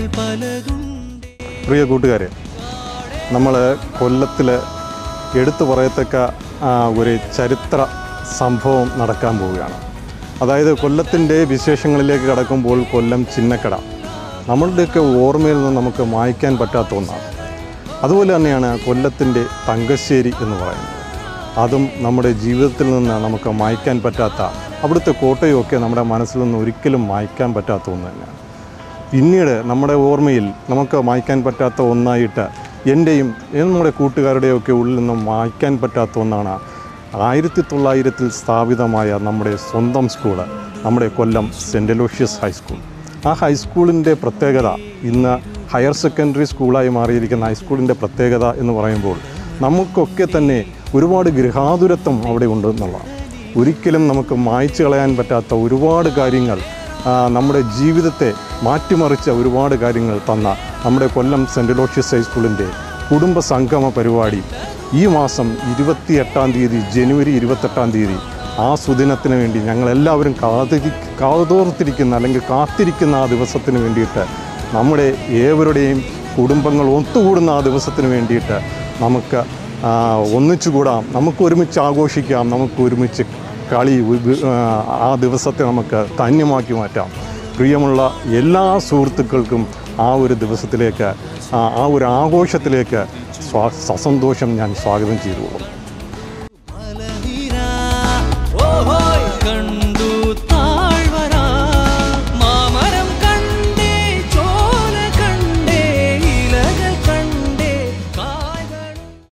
പലതുണ്ട് പ്രിയ കൂട്ടുകാരെ നമ്മൾ കൊല്ലത്തിൽ എടുത്തു പറയത്തക്ക ആ, ഒരു ചരിത്ര സംഭവം നടക്കാൻ പോവുകയാണ് അതായത് കൊല്ലത്തിൻ്റെ വിശേഷങ്ങളിലേക്ക് കടക്കുമ്പോൾ കൊല്ലം ചിന്നക്കട നമ്മളുടെയൊക്കെ ഓർമ്മയിൽ നിന്ന് നമുക്ക് മായ്ക്കാൻ പറ്റാത്ത ഒന്നാണ് അതുപോലെ തന്നെയാണ് കൊല്ലത്തിൻ്റെ തങ്കശ്ശേരി എന്ന് പറയുന്നത് അതും നമ്മുടെ ജീവിതത്തിൽ നിന്ന് നമുക്ക് മായ്ക്കാൻ പറ്റാത്ത അവിടുത്തെ കോട്ടയൊക്കെ നമ്മുടെ മനസ്സിൽ നിന്ന് ഒരിക്കലും മായ്ക്കാൻ പറ്റാത്ത ഒന്ന് തന്നെയാണ് പിന്നീട് നമ്മുടെ ഓർമ്മയിൽ നമുക്ക് മായ്ക്കാൻ പറ്റാത്ത ഒന്നായിട്ട് എൻ്റെയും നമ്മുടെ കൂട്ടുകാരുടെയും ഒക്കെ ഉള്ളിൽ നിന്നും മായ്ക്കാൻ പറ്റാത്ത ഒന്നാണ് ആയിരത്തി തൊള്ളായിരത്തിൽ സ്ഥാപിതമായ നമ്മുടെ സ്വന്തം സ്കൂള് നമ്മുടെ കൊല്ലം സെൻറ്റ് ലൂഷ്യസ് ഹൈസ്കൂൾ ആ ഹൈസ്കൂളിൻ്റെ പ്രത്യേകത ഇന്ന് ഹയർ സെക്കൻഡറി സ്കൂളായി മാറിയിരിക്കുന്ന ഹൈസ്കൂളിൻ്റെ പ്രത്യേകത എന്ന് പറയുമ്പോൾ നമുക്കൊക്കെ തന്നെ ഒരുപാട് ഗൃഹാതുരത്വം അവിടെ ഉണ്ട് എന്നുള്ളതാണ് ഒരിക്കലും നമുക്ക് മായ്ച്ചു കളയാൻ പറ്റാത്ത ഒരുപാട് കാര്യങ്ങൾ ആ, നമ്മുടെ ജീവിതത്തെ മാറ്റിമറിച്ച ഒരുപാട് കാര്യങ്ങൾ തന്ന നമ്മുടെ കൊല്ലം സെൻറ്റ് ലോഷ്യസ് ഹൈസ്കൂളിൻ്റെ കുടുംബ സംഗമ പരിപാടി ഈ മാസം ഇരുപത്തിയെട്ടാം തീയതി ജനുവരി ഇരുപത്തെട്ടാം തീയതി ആ സുദിനത്തിന് വേണ്ടി ഞങ്ങളെല്ലാവരും കാത്തിരി കാതോർത്തിരിക്കുന്ന അല്ലെങ്കിൽ കാത്തിരിക്കുന്ന ആ ദിവസത്തിന് വേണ്ടിയിട്ട് നമ്മുടെ ഏവരുടെയും കുടുംബങ്ങൾ ഒത്തുകൂടുന്ന ആ ദിവസത്തിന് വേണ്ടിയിട്ട് നമുക്ക് ആ, ഒന്നിച്ചുകൂടാം നമുക്ക് ഒരുമിച്ച് ആഘോഷിക്കാം നമുക്ക് ഒരുമിച്ച് കളി ഉ- ആ, ആ ദിവസത്തെ നമുക്ക് ധന്യമാക്കി മാറ്റാം പ്രിയമുള്ള എല്ലാ സുഹൃത്തുക്കൾക്കും ആ ഒരു ദിവസത്തിലേക്ക് ആ ആ ഒരു ആഘോഷത്തിലേക്ക് സ്വാ സസന്തോഷം ഞാൻ സ്വാഗതം ചെയ്തുകൊള്ളും